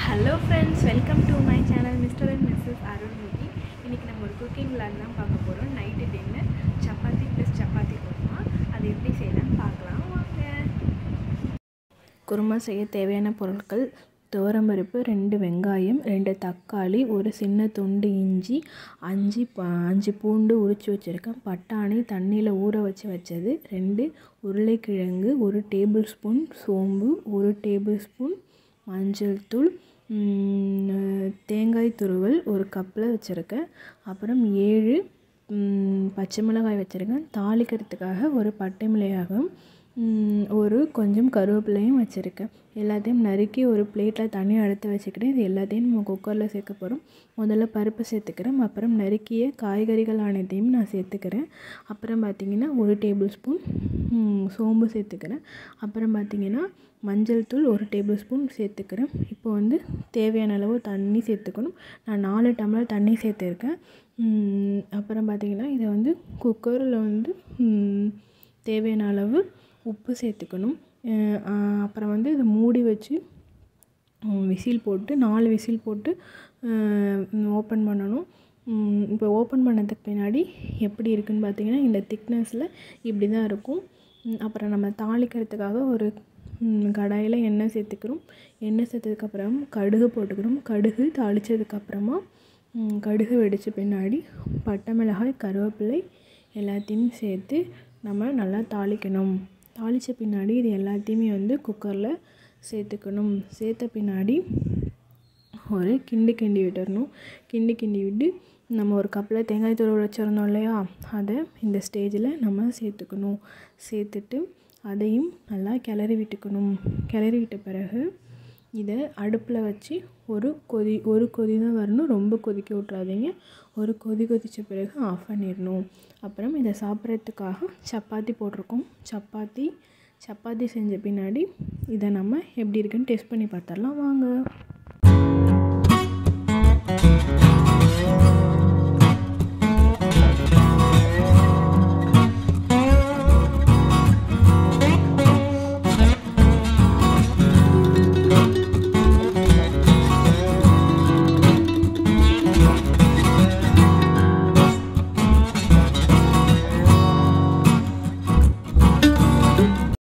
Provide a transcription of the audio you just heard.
hello friends welcome to my channel mister and missus Arulmathi இன்றைக்கி நம்ம ஒரு குக்கிங் விளாக் தான் பார்க்க போகிறோம் night dinner chapati plus chapati kurma அது எப்படி செய்யலாம்னு பார்க்கலாம் வாங்க குருமா செய்ய தேவையான பொருட்கள் துவரம்பருப்பு ரெண்டு வெங்காயம் ரெண்டு தக்காளி ஒரு சின்ன துண்டு இஞ்சி அஞ்சு ப அஞ்சு பூண்டு உரித்து வச்சுருக்கேன் பட்டாணி தண்ணியில் ஊற வச்சு வச்சது ரெண்டு உருளைக்கிழங்கு ஒரு டேபிள் ஸ்பூன் சோம்பு ஒரு டேபிள் ஸ்பூன் மஞ்சள் தூள் ம், தேங்காய் துருவல் ஒரு கப்பில் வச்சுருக்கேன் அப்புறம் ஏழு ம், பச்சை மிளகாய் வச்சுருக்கேன் தாளிக்கிறதுக்காக ஒரு பட்டை மிளகாயும் ம், ஒரு கொஞ்சம் கருவேப்பிலையும் வச்சுருக்கேன் எல்லாத்தையும் நறுக்கி ஒரு பிளேட்டில் தனியாக எடுத்து வச்சுக்கிட்டு இது எல்லாத்தையும் நம்ம குக்கரில் சேர்க்க போகிறோம் முதல்ல பருப்பு சேர்த்துக்கிறேன் அப்புறம் நறுக்கிய காய்கறிகள் அனைத்தையும் நான் சேர்த்துக்கிறேன் அப்புறம் பார்த்திங்கன்னா ஒரு டேபிள் ஸ்பூன் ம், சோம்பு சேர்த்துக்கிறேன் அப்புறம் பார்த்திங்கன்னா மஞ்சள் தூள் ஒரு டேபிள் ஸ்பூன் சேர்த்துக்கிறேன் இப்போ வந்து தேவையான அளவு தண்ணி சேர்த்துக்கணும் நான் நாலு டம்ளர் தண்ணி சேர்த்துருக்கேன் ம், அப்புறம் பார்த்திங்கன்னா இதை வந்து குக்கரில் வந்து ம், தேவையான அளவு உப்பு சேர்த்துக்கணும் அஹ் அஹ் அப்புறம் வந்து இதை மூடி வச்சு விசில் போட்டு நாலு விசில் போட்டு ஓப்பன் பண்ணணும் ம், இப்போ ஓப்பன் பண்ணதுக்கு பின்னாடி எப்படி இருக்குன்னு பார்த்தீங்கன்னா இந்த திக்னஸில் இப்படி தான் இருக்கும் ம், அப்புறம் நம்ம தாளிக்கிறதுக்காக ஒரு கடாயில் எண்ணெய் சேர்த்துக்கிறோம் எண்ணெய் சேர்த்ததுக்கப்புறம் கடுகு போட்டுக்கிறோம் கடுகு தாளித்ததுக்கப்புறமா கடுகு வெடித்த பின்னாடி பட்டை மிளகாய் கருவேப்பிலை எல்லாத்தையும் சேர்த்து நம்ம நல்லா தாளிக்கணும் தாளித்த பின்னாடி இது எல்லாத்தையுமே வந்து குக்கரில் சேர்த்துக்கணும் சேர்த்த பின்னாடி ஒரு கிண்டி கிண்டி விட்டுறணும் கிண்டி கிண்டி விட்டு நம்ம ஒரு கப்பில் தேங்காய் துருவல் வச்சுருந்தோம் இல்லையா அதை இந்த ஸ்டேஜில் நம்ம சேர்த்துக்கணும் சேர்த்துட்டு அதையும் நல்லா கிளறி விட்டுக்கணும் கிளறி விட்ட பிறகு இதை அடுப்பில் வச்சு ஒரு கொதி ஒரு கொதி தான் வரணும் ரொம்ப கொதிக்க விட்றாதீங்க ஒரு கொதி கொதித்த பிறகு ஆஃப் பண்ணிடணும் அப்புறம் இதை சாப்பிட்றதுக்காக சப்பாத்தி போட்டிருக்கோம் சப்பாத்தி சப்பாத்தி செஞ்ச பின்னாடி இதை நம்ம எப்படி இருக்குன்னு டெஸ்ட் பண்ணி பார்த்துடலாம் வாங்க